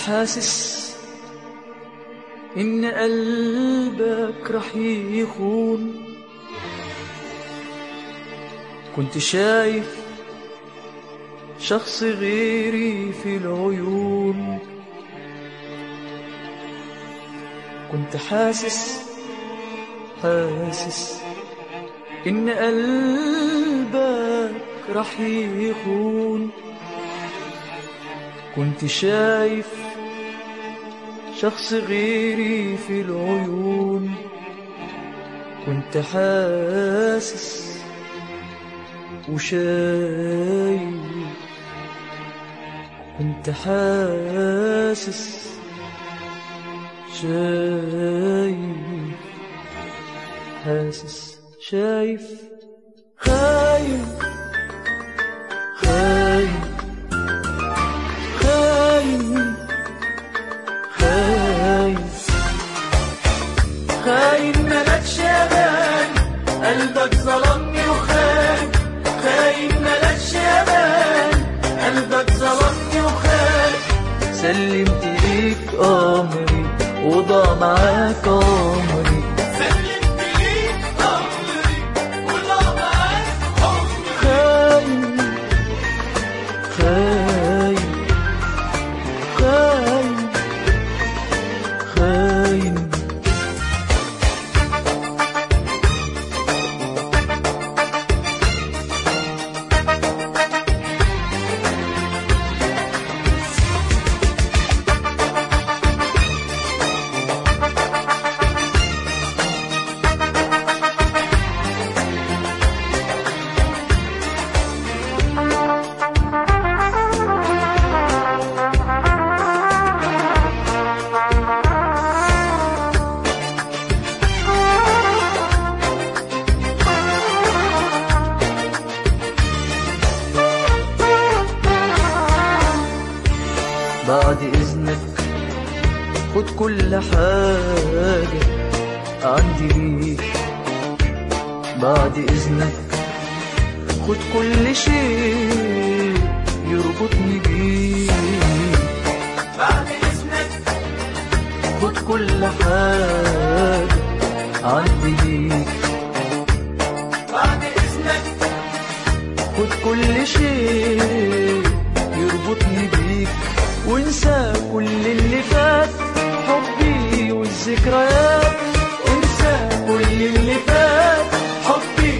حاسس إن قلبك رح يخون كنت شايف شخص غيري في العيون كنت حاسس حاسس إن قلبك رح يخون كنت شايف شخص غيري في العيون كنت حاسس وشايف كنت حاسس شايف حاسس شايف خايف خايف خايف خايف خاين ملكش امان قلبك ظلمني وخان خاين ملكش امان قلبك ظلمني وخان سلمت ليك امري وضاع معاك عمري سلمت ليك أمري وضاع معاك عمري خاين خاين خاين خاين بعد إذنك خد كل حاجة عندي ليك بعد إذنك خد كل شيء يربطني بيك بعد إذنك خد كل حاجة عندي ليك بعد إذنك خد كل شيء يربطني بيك وانسى كل اللي فات حبي والذكريات انسى كل اللي فات حبي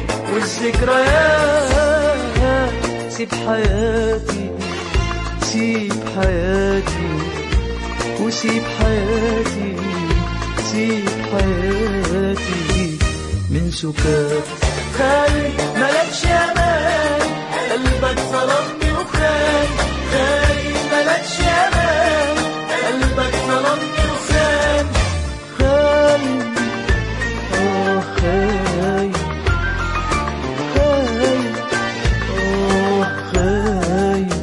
والذكريات سيب حياتي سيب حياتي وسيب حياتي سيب حياتي من سكات خايف ملكش امان قلبك ظلمني وخان خايف ملكش امان قلبك ظلمني وخان خايف اه خايف خايف اه خايف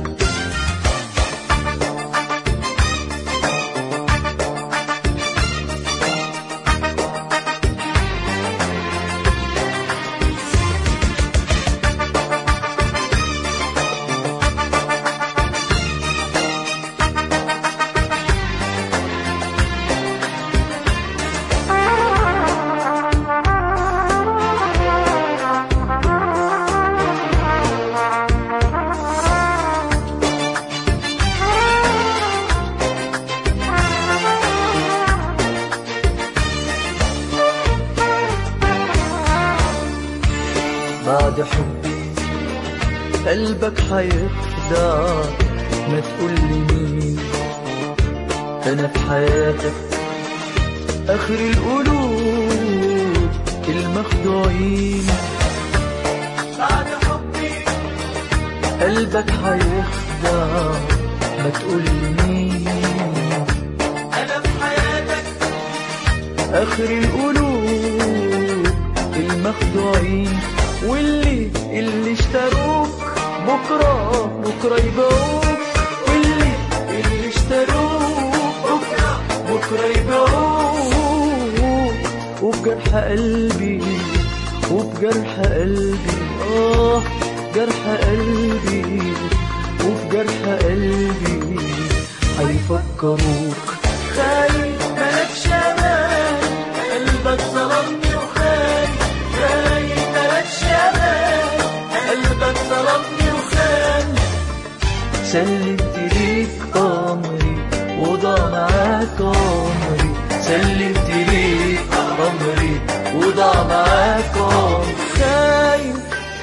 بعد حبي قلبك حيخدعك ما تقول لي مين انا في حياتك اخر القلوب المخدوعين بعد حبي قلبك حيخدعك ما تقول لي مين أنا في حياتك اخر القلوب المخدوعين واللي اللي اشتروك بكره بكره يبيعوك واللي اللي اشتروك بكره بكره يبيعوك وبجرح قلبي وبجرح قلبي اه جرح قلبي وبجرح قلبي هيفكروك خايف ملكش امان قلبك ظلمني وخان خايف ملكش امان قلبك ظلمني وخان سلمت ليك أمري وضاع معاك عمري سلمت ليك أمري وضاع معاك عمري خايف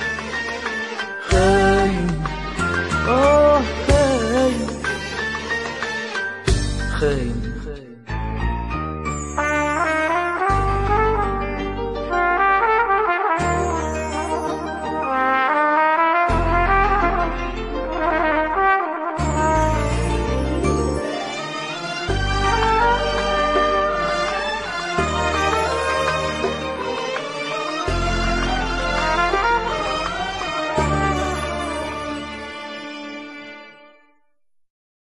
خايف آه خايف خايف